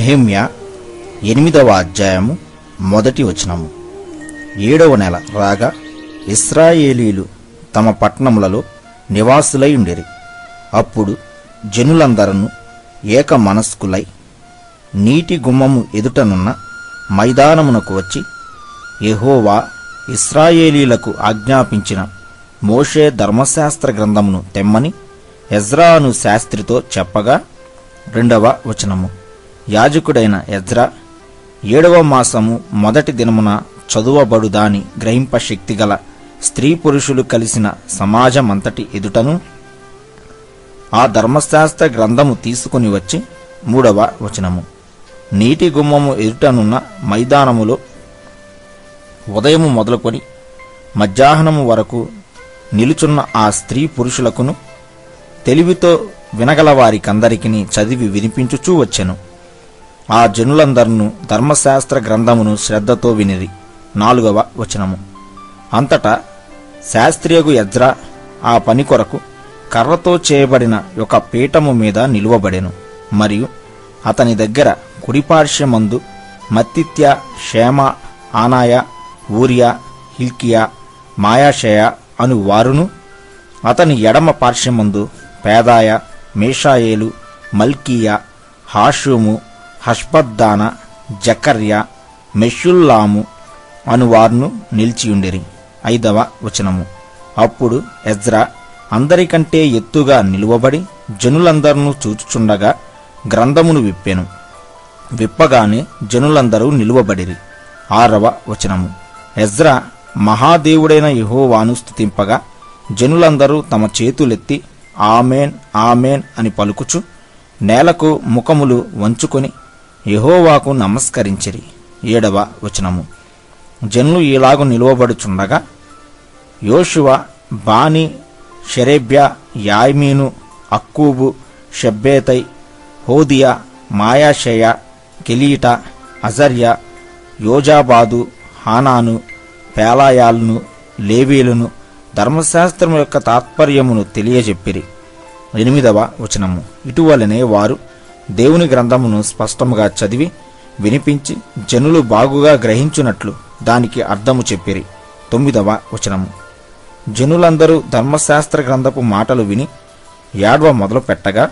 నెహెమ్యా ఎనిమిదవ అధ్యాయము మొదటి వచనము ఏడవ నెల రాగా ఇస్రాయేలీలు తమ పట్టణములలో నివాసులై ఉండిరి అప్పుడు జనులందరూ ఏక మనస్కులై నీటి గుమ్మము ఎదుటనున్న మైదానమునకు వచ్చి యెహోవా ఇస్రాయేలీలకు ఆజ్ఞాపించిన మోషే ధర్మశాస్త్ర గ్రంథమును తెమ్మని ఎజ్రాను శాస్త్రితో చెప్పగా రెండవ వచనము యాజకుడైన ఎజ్రా ఏడవ మాసము మొదటి దినమున చదువబడు దాని గ్రహింప శక్తిగల స్త్రీ పురుషులు కలిసిన సమాజమంతటి ఎదుటను ఆ ధర్మశాస్త్ర గ్రంథము తీసుకుని వచ్చి మూడవ వచనము నీటి గుమ్మము ఎదుటనున్న మైదానములో ఉదయము మొదలుకొని మధ్యాహ్నము వరకు నిలుచున్న ఆ స్త్రీ పురుషులకును తెలివితో వినగల వారికందరికిని చదివి వినిపించుచూ వచ్చెను ఆ జనులందరినూ ధర్మశాస్త్ర గ్రంథమును శ్రద్ధతో వినిరి నాలుగవ వచనము అంతటా శాస్త్రియగు యజ్రా ఆ పని కొరకు కర్రతో చేయబడిన ఒక పీఠము మీద నిలువబడెను మరియు అతని దగ్గర కుడిపార్శ్వమందు మత్తిత్య షేమ ఆనాయ ఊరియా హిల్కియా మాయాషయ అను వారును అతని ఎడమ పార్శ్వమందు పేదాయ మేషాయేలు మల్కీయ హాషుము హష్బద్దాన జకర్య మెషుల్లాము అను వారును నిలిచియుండిరి ఐదవ వచనము అప్పుడు ఎజ్రా అందరికంటే ఎత్తుగా నిలువబడి జనులందరినూ చూచుచుండగా గ్రంథమును విప్పెను విప్పగానే జనులందరూ నిలువబడిరి ఆరవ వచనము ఎజ్రా మహాదేవుడైన యెహోవాను స్తుతింపగా జనులందరూ తమ చేతులెత్తి ఆమెన్ ఆమెన్ అని పలుకుచు నేలకు ముఖములు వంచుకొని యెహోవాకు నమస్కరించిరి ఏడవ వచనము జనులు ఇలాగు నిలువబడుచుండగా యోషువ బాని షెరెబ్య యాయ్మీను అక్కూబు షెబ్బేతై హోదియా మాయాషయ కెలీట అజర్య యోజాబాదు హానాను పేలాయాలను లేవీలను ధర్మశాస్త్రం యొక్క తాత్పర్యమును తెలియజెప్పిరి ఎనిమిదవ వచనము ఇటువలనే వారు దేవుని గ్రంథమును స్పష్టముగా చదివి వినిపించి జనులు బాగుగా గ్రహించున్నట్లు దానికి అర్థము చెప్పిరి తొమ్మిదవ వచనము జనులందరూ ధర్మశాస్త్ర గ్రంథపు మాటలు విని యాడ్వ మొదలు పెట్టగా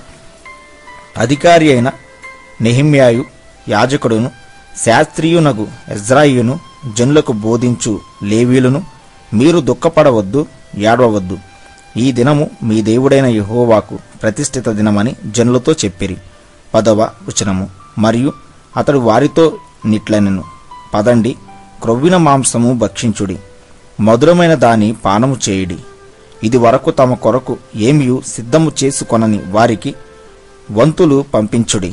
అధికారి అయిన నెహిమ్యాయు యాజకుడును శాస్త్రీయునగు ఎజ్రాయియును జనులకు బోధించు లేవీలును మీరు దుఃఖపడవద్దు ఏడవవద్దు ఈ దినము మీ దేవుడైన యెహోవాకు ప్రతిష్ఠిత దినమని జనులతో చెప్పిరి పదవ వచనము మరియు అతడు వారితో నిట్లనెను పదండి క్రొవ్విన మాంసము భక్షించుడి మధురమైన దాని పానము చేయుడి ఇది వరకు తమ కొరకు ఏమియు సిద్ధము చేసుకొనని వారికి వంతులు పంపించుడి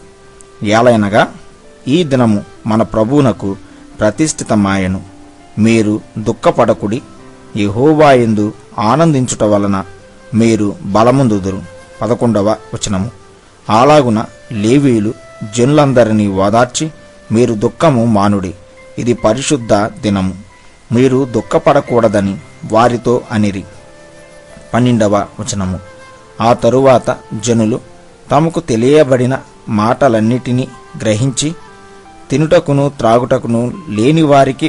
ఏలైనగా ఈ దినము మన ప్రభువునకు ప్రతిష్ఠితమాయను మీరు దుఃఖపడకుడి యెహోవాయందు ఆనందించుట వలన మీరు బలముందుదురు పదకొండవ వచనము అలాగున లేవీయులు జనులందరినీ ఓదార్చి మీరు దుఃఖము మానుడి ఇది పరిశుద్ధ దినము మీరు దుఃఖపడకూడదని వారితో అనిరి పన్నెండవ వచనము ఆ తరువాత జనులు తమకు తెలియబడిన మాటలన్నిటినీ గ్రహించి తినుటకును త్రాగుటకును లేని వారికి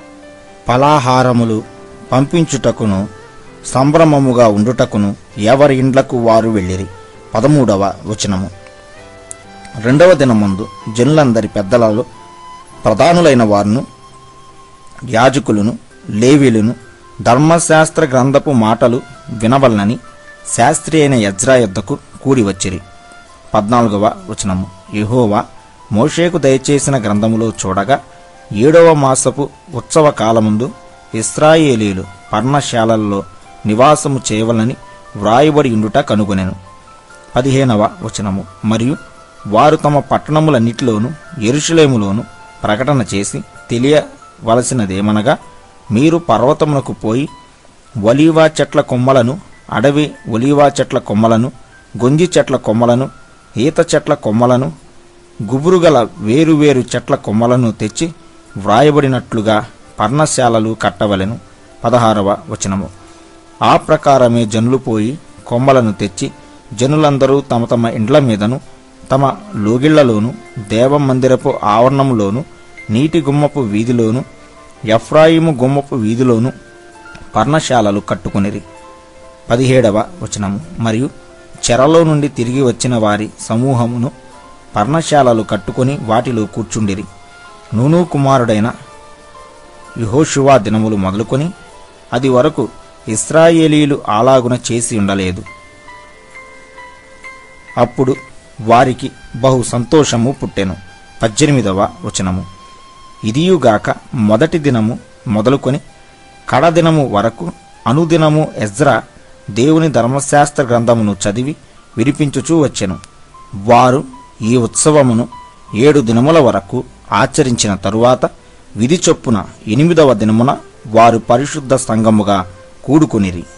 ఫలాహారములు పంపించుటకును సంభ్రమముగా ఉండుటకును ఎవరి ఇండ్లకు వారు వెళ్ళిరి పదమూడవ వచనము రెండవ దినమందు జనులందరి పెద్దలలో ప్రధానులైన వారును యాజకులను లేవీలను ధర్మశాస్త్ర గ్రంథపు మాటలు వినవలనని శాస్త్రి అయిన యజ్రా యొద్దకు కూడి వచ్చిరి పద్నాలుగవ వచనము యెహోవా మోషేకు దయచేసిన గ్రంథములో చూడగా ఏడవ మాసపు ఉత్సవ కాలముందు ఇస్రాయేలీలు పర్ణశాలల్లో నివాసము చేయవలని వ్రాయబడి ఉండుట కనుగొనెను పదిహేనవ వచనము మరియు వారు తమ పట్టణములన్నిటిలోను ఎరుషలేములోను ప్రకటన చేసి తెలియవలసినదేమనగా మీరు పర్వతమునకు పోయి ఒలీవా చెట్ల కొమ్మలను అడవి ఒలీవా చెట్ల కొమ్మలను గొంజి చెట్ల కొమ్మలను ఈత చెట్ల కొమ్మలను గుబురుగల వేరువేరు చెట్ల కొమ్మలను తెచ్చి వ్రాయబడినట్లుగా పర్ణశాలలు కట్టవలెను పదహారవ వచనము ఆ ప్రకారమే జనులు పోయి కొమ్మలను తెచ్చి జనులందరూ తమ తమ ఇండ్ల మీదను తమ లోగిళ్లలోను దేవమందిరపు ఆవరణములోను నీటి గుమ్మపు వీధిలోను ఎఫ్రాయిము గుమ్మపు వీధిలోను పర్ణశాలలు కట్టుకునిరి పదిహేడవ వచనము మరియు చెరలో నుండి తిరిగి వచ్చిన వారి సమూహమును పర్ణశాలలు కట్టుకొని వాటిలో కూర్చుండిరి నూను కుమారుడైన యహోషువా దినములు మొదలుకొని అది వరకు ఇస్రాయేలీలు అలాగున చేసి ఉండలేదు అప్పుడు వారికి బహు సంతోషము పుట్టెను పద్దెనిమిదవ వచనము ఇదియుగాక మొదటి దినము మొదలుకొని కడదినము వరకు అనుదినము ఎజ్రా దేవుని ధర్మశాస్త్ర గ్రంథమును చదివి వినిపించుచూ వచ్చెను వారు ఈ ఉత్సవమును ఏడు దినముల వరకు ఆచరించిన తరువాత విధి చొప్పున ఎనిమిదవ దినమున వారు పరిశుద్ధ సంఘముగా కూడుకొనిరి